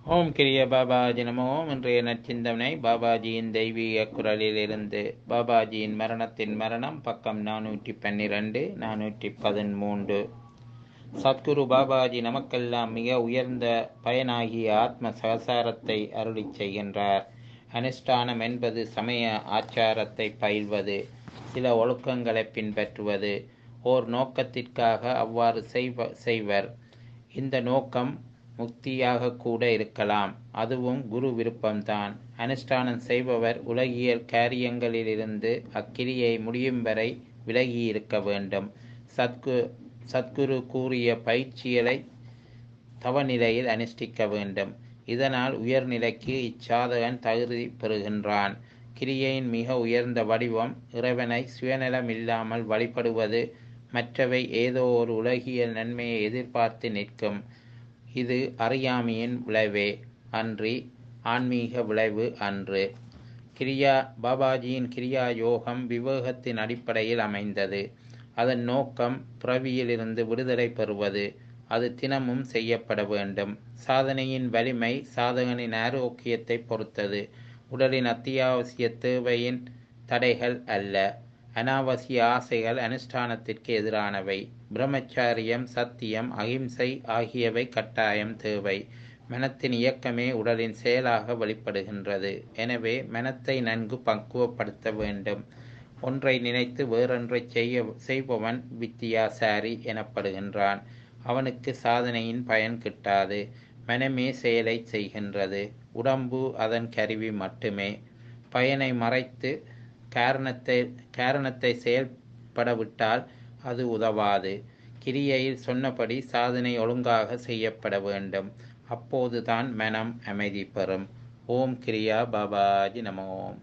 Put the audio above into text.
ஓம் கிரிய பாபாஜி நமோ இன்றைய நற்சிந்தனை பாபாஜியின் தெய்வீக குரலிலிருந்து பாபாஜியின் மரணத்தின் மரணம் பக்கம் நானூற்றி பன்னிரண்டு நானூற்றி பதிமூன்று சத்குரு பாபாஜி நமக்கெல்லாம் மிக உயர்ந்த பயனாகிய ஆத்ம சகசாரத்தை அருளிச் செய்கின்றார் அனுஷ்டானம் என்பது சமய ஆச்சாரத்தை பயில்வது சில ஒழுக்கங்களை பின்பற்றுவது ஓர் நோக்கத்திற்காக அவ்வாறு செய்வ செய்வர் இந்த நோக்கம் முக்தியாக கூட இருக்கலாம் அதுவும் குரு விருப்பம்தான் அனுஷ்டானம் செய்பவர் உலகியல் காரியங்களிலிருந்து அக்கிரியை முடியும் வரை விலகி இருக்க வேண்டும் சத்கு சத்குரு கூறிய பயிற்சிகளை தவநிலையில் அனுஷ்டிக்க வேண்டும் இதனால் உயர்நிலைக்கு இச்சாதகன் தகுதி பெறுகின்றான் கிரியையின் மிக உயர்ந்த வடிவம் இறைவனை சுயநலம் இல்லாமல் வழிபடுவது மற்றவை ஏதோ ஒரு உலகியல் நன்மையை எதிர்பார்த்து நிற்கும் இது அறியாமையின் விளைவே அன்றி ஆன்மீக விளைவு அன்று கிரியா பாபாஜியின் கிரியா யோகம் விவேகத்தின் அடிப்படையில் அமைந்தது அதன் நோக்கம் பிறவியிலிருந்து விடுதலை பெறுவது அது தினமும் செய்யப்பட வேண்டும் சாதனையின் வலிமை சாதகனின் ஆரோக்கியத்தை பொறுத்தது உடலின் அத்தியாவசிய தேவையின் தடைகள் அல்ல அனாவசிய ஆசைகள் அனுஷ்டானத்திற்கு எதிரானவை பிரம்மச்சாரியம் சத்தியம் அகிம்சை ஆகியவை கட்டாயம் தேவை மனத்தின் இயக்கமே உடலின் செயலாக வெளிப்படுகின்றது எனவே மனத்தை நன்கு பக்குவப்படுத்த வேண்டும் ஒன்றை நினைத்து வேறொன்றை செய்ய செய்பவன் வித்தியாசாரி எனப்படுகின்றான் அவனுக்கு சாதனையின் பயன் கிட்டாது மனமே செயலை செய்கின்றது உடம்பு அதன் கருவி மட்டுமே பயனை மறைத்து காரணத்தை காரணத்தை செயல்படவிட்டால் அது உதவாது கிரியையில் சொன்னபடி சாதனை ஒழுங்காக செய்யப்பட வேண்டும் அப்போதுதான் மனம் அமைதி பெறும் ஓம் கிரியா பாபாஜி நம ஓம்